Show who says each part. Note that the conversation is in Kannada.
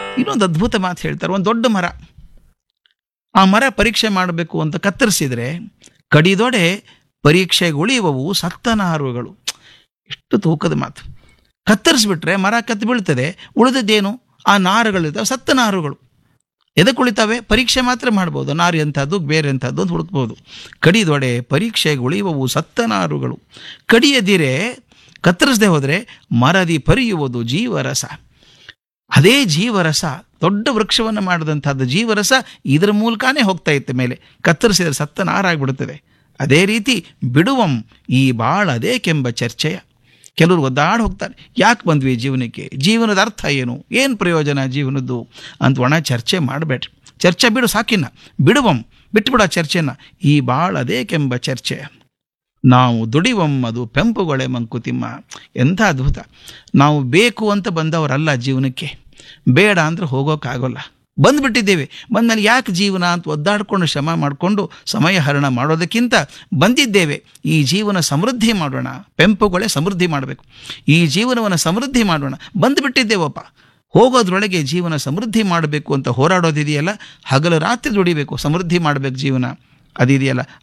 Speaker 1: ಇನ್ನೊಂದು ಅದ್ಭುತ ಮಾತು ಹೇಳ್ತಾರೆ ಒಂದು ದೊಡ್ಡ ಮರ ಆ ಮರ ಪರೀಕ್ಷೆ ಮಾಡಬೇಕು ಅಂತ ಕತ್ತರಿಸಿದ್ರೆ ಕಡಿದೊಡೆ ಪರೀಕ್ಷೆಗೆ ಉಳಿಯುವವು ಸತ್ತನಾರುಗಳು ಎಷ್ಟು ತೂಕದ ಮಾತು ಕತ್ತರಿಸ್ಬಿಟ್ರೆ ಮರ ಕತ್ತು ಬೀಳ್ತದೆ ಉಳಿದದ್ದೇನು ಆ ನಾರುಗಳಿದ್ದಾವೆ ಸತ್ತ ನಾರುಗಳು ಎದಕ್ಕೆ ಉಳಿತಾವೆ ಪರೀಕ್ಷೆ ಮಾತ್ರ ಮಾಡ್ಬೋದು ನಾರು ಎಂಥದ್ದು ಬೇರೆ ಎಂಥದ್ದು ಅಂತ ಹುಡುಕ್ಬೋದು ಕಡಿದೊಡೆ ಪರೀಕ್ಷೆಗೆ ಉಳಿಯುವವು ಸತ್ತ ನಾರುಗಳು ಕಡಿಯದಿರೆ ಕತ್ತರಿಸದೆ ಹೋದರೆ ಮರದಿ ಪರಿಯುವುದು ಜೀವರಸ ಅದೇ ಜೀವರಸ ದೊಡ್ಡ ವೃಕ್ಷವನ್ನು ಮಾಡಿದಂಥದ್ದು ಜೀವರಸ ಇದರ ಮೂಲಕನೇ ಹೋಗ್ತಾ ಇತ್ತು ಮೇಲೆ ಕತ್ತರಿಸಿದರೆ ಸತ್ತ ನಾರಾಗ್ಬಿಡುತ್ತದೆ ಅದೇ ರೀತಿ ಬಿಡುವಂ ಈ ಬಾಳ ಅದೇಕೆಂಬ ಚರ್ಚೆಯ ಕೆಲವರು ಒದ್ದಾಡಿ ಹೋಗ್ತಾರೆ ಯಾಕೆ ಬಂದ್ವಿ ಜೀವನಕ್ಕೆ ಜೀವನದ ಅರ್ಥ ಏನು ಏನು ಪ್ರಯೋಜನ ಜೀವನದ್ದು ಅಂತ ಒಣ ಚರ್ಚೆ ಮಾಡಬೇಡ್ರಿ ಚರ್ಚೆ ಬಿಡು ಸಾಕಿನ್ನ ಬಿಡುವಂ ಬಿಟ್ಬಿಡ ಚರ್ಚೆನ ಈ ಬಾಳ ಅದೇಕೆಂಬ ಚರ್ಚೆ ನಾವು ದುಡಿವಂ ಅದು ಪೆಂಪುಗೊಳೆ ಮಂಕುತಿಮ್ಮ ಎಂಥ ಅದ್ಭುತ ನಾವು ಬೇಕು ಅಂತ ಬಂದವರಲ್ಲ ಜೀವನಕ್ಕೆ ಬೇಡ ಅಂದ್ರೆ ಹೋಗೋಕ್ಕಾಗೋಲ್ಲ ಬಂದ್ಬಿಟ್ಟಿದ್ದೇವೆ ಬಂದಮೇಲೆ ಯಾಕೆ ಜೀವನ ಅಂತ ಒದ್ದಾಡಿಕೊಂಡು ಶ್ರಮ ಮಾಡಿಕೊಂಡು ಸಮಯ ಹರಣ ಮಾಡೋದಕ್ಕಿಂತ ಬಂದಿದ್ದೇವೆ ಈ ಜೀವನ ಸಮೃದ್ಧಿ ಮಾಡೋಣ ಪೆಂಪುಗಳೇ ಸಮೃದ್ಧಿ ಮಾಡಬೇಕು ಈ ಜೀವನವನ್ನು ಸಮೃದ್ಧಿ ಮಾಡೋಣ ಬಂದುಬಿಟ್ಟಿದ್ದೇವಪ್ಪ ಹೋಗೋದ್ರೊಳಗೆ ಜೀವನ ಸಮೃದ್ಧಿ ಮಾಡಬೇಕು ಅಂತ ಹೋರಾಡೋದಿದೆಯಲ್ಲ ಹಗಲು ರಾತ್ರಿ ದುಡಿಬೇಕು ಸಮೃದ್ಧಿ ಮಾಡಬೇಕು ಜೀವನ ಅದಿದೆಯಲ್ಲ